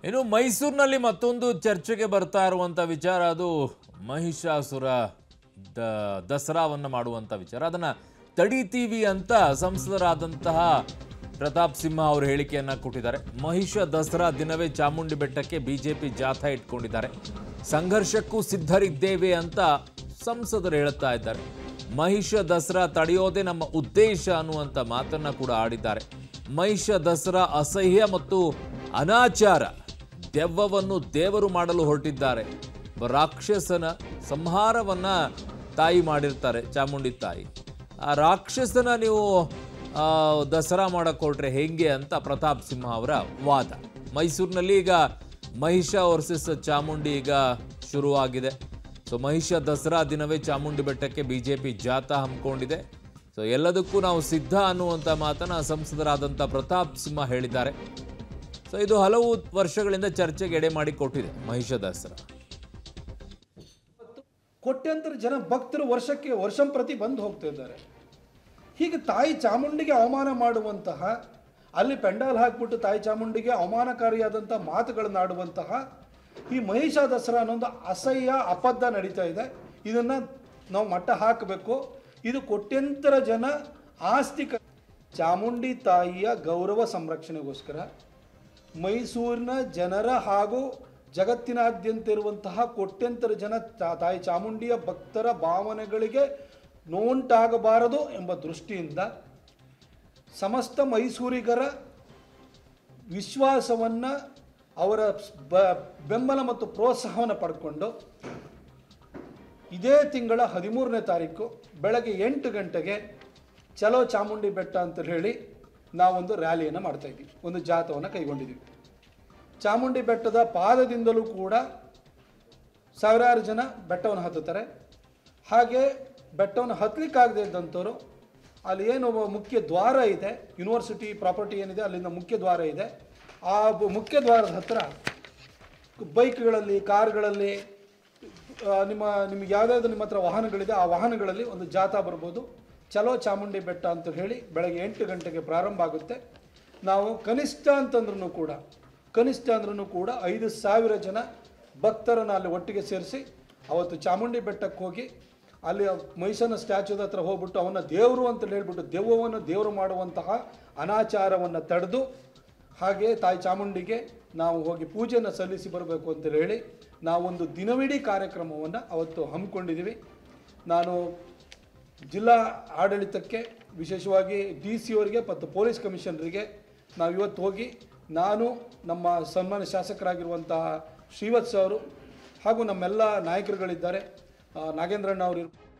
ಇನ್ನು ಮೈಸೂರಿನಲ್ಲಿ ಮತ್ತೊಂದು ಚರ್ಚೆಗೆ ಬರ್ತಾ ಇರುವಂಥ ವಿಚಾರ ಅದು ಮಹಿಷಾಸುರ ದ ದಸರಾವನ್ನು ಮಾಡುವಂಥ ವಿಚಾರ ಅದನ್ನು ತಡೀತೀವಿ ಅಂತ ಸಂಸದರಾದಂತಹ ಪ್ರತಾಪ್ ಸಿಂಹ ಅವರು ಹೇಳಿಕೆಯನ್ನು ಕೊಟ್ಟಿದ್ದಾರೆ ಮಹಿಷ ದಸರಾ ದಿನವೇ ಚಾಮುಂಡಿ ಬೆಟ್ಟಕ್ಕೆ ಬಿಜೆಪಿ ಜಾಥಾ ಇಟ್ಕೊಂಡಿದ್ದಾರೆ ಸಂಘರ್ಷಕ್ಕೂ ಸಿದ್ಧರಿದ್ದೇವೆ ಅಂತ ಸಂಸದರು ಹೇಳುತ್ತಾ ಇದ್ದಾರೆ ಮಹಿಷ ದಸರಾ ತಡೆಯೋದೇ ನಮ್ಮ ಉದ್ದೇಶ ಅನ್ನುವಂಥ ಮಾತನ್ನ ಕೂಡ ಆಡಿದ್ದಾರೆ ಮಹಿಷ ದಸರಾ ಅಸಹ್ಯ ಮತ್ತು ಅನಾಚಾರ ದೆವ್ವವನ್ನು ದೇವರು ಮಾಡಲು ಹೊರಟಿದ್ದಾರೆ ಒಬ್ಬ ರಾಕ್ಷಸನ ಸಂಹಾರವನ್ನ ತಾಯಿ ಮಾಡಿರ್ತಾರೆ ಚಾಮುಂಡಿ ತಾಯಿ ಆ ರಾಕ್ಷಸನ ನೀವು ಆ, ದಸರಾ ಮಾಡಕ್ಕೆ ಹೊರಟ್ರೆ ಹೆಂಗೆ ಅಂತ ಪ್ರತಾಪ್ ಸಿಂಹ ಅವರ ವಾದ ಮೈಸೂರಿನಲ್ಲಿ ಈಗ ಮಹಿಷ ವರ್ಸಸ್ ಚಾಮುಂಡಿ ಈಗ ಶುರುವಾಗಿದೆ ಸೊ ಮಹಿಷ ದಸರಾ ದಿನವೇ ಚಾಮುಂಡಿ ಬೆಟ್ಟಕ್ಕೆ ಬಿಜೆಪಿ ಜಾಥಾ ಹಮ್ಮಿಕೊಂಡಿದೆ ಸೊ ಎಲ್ಲದಕ್ಕೂ ನಾವು ಸಿದ್ಧ ಅನ್ನುವಂಥ ಮಾತನ್ನ ಸಂಸದರಾದಂಥ ಪ್ರತಾಪ್ ಸಿಂಹ ಹೇಳಿದ್ದಾರೆ ಸೊ ಇದು ಹಲವು ವರ್ಷಗಳಿಂದ ಚರ್ಚೆಗೆ ಎಡೆ ಮಾಡಿ ಕೊಟ್ಟಿದೆ ಮಹಿಷ ದಸರಾ ಕೋಟ್ಯಾಂತರ ಜನ ಭಕ್ತರು ವರ್ಷಕ್ಕೆ ವರ್ಷಂ ಪ್ರತಿ ಬಂದು ಹೋಗ್ತಾ ಇದ್ದಾರೆ ಹೀಗೆ ತಾಯಿ ಚಾಮುಂಡಿಗೆ ಅವಮಾನ ಮಾಡುವಂತಹ ಅಲ್ಲಿ ಪೆಂಡಾಲ್ ಹಾಕ್ಬಿಟ್ಟು ತಾಯಿ ಚಾಮುಂಡಿಗೆ ಅವಮಾನಕಾರಿಯಾದಂಥ ಮಾತುಗಳನ್ನು ಆಡುವಂತಹ ಈ ಮಹಿಷ ದಸರಾ ಅನ್ನೊಂದು ಅಸಹ್ಯ ಅಪದ್ಧ ನಡೀತಾ ಇದೆ ಇದನ್ನು ನಾವು ಮಟ್ಟ ಹಾಕಬೇಕು ಇದು ಕೋಟ್ಯಂತರ ಜನ ಆಸ್ತಿ ಕ- ಚಾಮುಂಡಿ ತಾಯಿಯ ಗೌರವ ಸಂರಕ್ಷಣೆಗೋಸ್ಕರ ಮೈಸೂರಿನ ಜನರ ಹಾಗೂ ಜಗತ್ತಿನಾದ್ಯಂತ ಇರುವಂತಹ ಕೋಟ್ಯಂತರ ಜನ ತಾ- ತಾಯಿ ಚಾಮುಂಡಿಯ ಭಕ್ತರ ಭಾವನೆಗಳಿಗೆ ನೋಂಟಾಗಬಾರದು ಎಂಬ ದೃಷ್ಟಿಯಿಂದ ಸಮಸ್ತ ಮೈಸೂರಿಗರ ವಿಶ್ವಾಸವನ್ನು ಅವರ ಬ- ಬೆಂಬಲ ಮತ್ತು ಪ್ರೋತ್ಸಾಹವನ್ನು ಪಡ್ಕೊಂಡು ಇದೇ ತಿಂಗಳ ಹದಿಮೂರನೇ ತಾರೀಕು ಬೆಳಗ್ಗೆ ಎಂಟು ಗಂಟೆಗೆ ಚಲೋ ಚಾಮುಂಡಿ ಬೆಟ್ಟ ಅಂತ ಹೇಳಿ ನಾವೊಂದು ರ್ಯಾಲಿಯನ್ನು ಮಾಡ್ತಾ ಇದ್ದೀವಿ ಒಂದು ಜಾಥವನ್ನು ಕೈಗೊಂಡಿದ್ದೀವಿ ಚಾಮುಂಡಿ ಬೆಟ್ಟದ ಪಾದದಿಂದಲೂ ಕೂಡ ಸಾವಿರಾರು ಜನ ಬೆಟ್ಟವನ್ನು ಹತ್ತುತ್ತಾರೆ ಹಾಗೆ ಬೆಟ್ಟವನ್ನು ಹತ್ತಲಿಕ್ಕಾಗದೇ ಇದ್ದಂಥವ್ರು ಅಲ್ಲಿ ಏನು ಒಬ್ಬ ಮುಖ್ಯ ದ್ವಾರ ಇದೆ ಯೂನಿವರ್ಸಿಟಿ ಪ್ರಾಪರ್ಟಿ ಏನಿದೆ ಅಲ್ಲಿಂದ ಮುಖ್ಯ ದ್ವಾರ ಇದೆ ಆ ಬ- ಮುಖ್ಯ ದ್ವಾರದ ಹತ್ತಿರ ಬೈಕ್ಗಳಲ್ಲಿ ಕಾರ್ಗಳಲ್ಲಿ ಆ, ನಿಮ್ಮ ನಿಮಗೆ ಯಾವುದಾದ್ರು ನಿಮ್ಮ ಹತ್ರ ವಾಹನಗಳಿದೆ ಆ ವಾಹನಗಳಲ್ಲಿ ಒಂದು ಜಾಥಾ ಬರ್ಬೋದು ಚಲೋ ಚಾಮುಂಡಿ ಬೆಟ್ಟ ಅಂತ ಹೇಳಿ ಬೆಳಗ್ಗೆ ಎಂಟು ಗಂಟೆಗೆ ಪ್ರಾರಂಭ ಆಗುತ್ತೆ ನಾವು ಕನಿಷ್ಠ ಅಂತಂದ್ರೂ ಕೂಡ ಕನಿಷ್ಠ ಅಂದ್ರೂ ಕೂಡ ಐದು ಸಾವಿರ ಜನ ಭಕ್ತರನ್ನು ಅಲ್ಲಿ ಒಟ್ಟಿಗೆ ಸೇರಿಸಿ ಅವತ್ತು ಚಾಮುಂಡಿ ಬೆಟ್ಟಕ್ಕೆ ಹೋಗಿ ಅಲ್ಲಿ ಮೈಸೂರಿನ ಸ್ಟ್ಯಾಚ್ಯೂದ ಹತ್ರ ಹೋಗ್ಬಿಟ್ಟು ಅವನ ದೇವರು ಅಂತ ಹೇಳ್ಬಿಟ್ಟು ದೆವ್ವವನ್ನು ದೇವರು ಮಾಡುವಂತಹ ಅನಾಚಾರವನ್ನು ತಡೆದು ಹಾಗೆ ತಾಯಿ ಚಾಮುಂಡಿಗೆ ನಾವು ಹೋಗಿ ಪೂಜೆಯನ್ನು ಸಲ್ಲಿಸಿ ಬರಬೇಕು ಅಂತ ಹೇಳಿ ನಾವೊಂದು ದಿನವಿಡೀ ಕಾರ್ಯಕ್ರಮವನ್ನು ಅವತ್ತು ಹಮ್ಮಿಕೊಂಡಿದ್ದೀವಿ ನಾನು ಜಿಲ್ಲಾ ಆಡಳಿತಕ್ಕೆ ವಿಶೇಷವಾಗಿ ಡಿ ಸಿ ಅವರಿಗೆ ಮತ್ತು ಪೊಲೀಸ್ ಕಮಿಷನರಿಗೆ ನಾವು ಇವತ್ತು ಹೋಗಿ ನಾನು ನಮ್ಮ ಸನ್ಮಾನ್ಯ ಶಾಸಕರಾಗಿರುವಂತಹ ಶ್ರೀವತ್ಸ ಅವರು ಹಾಗೂ ನಮ್ಮೆಲ್ಲ ನಾಯಕರುಗಳಿದ್ದಾರೆ ಆ, ನಾಗೇಂದ್ರಣ್ಣ ಅವರು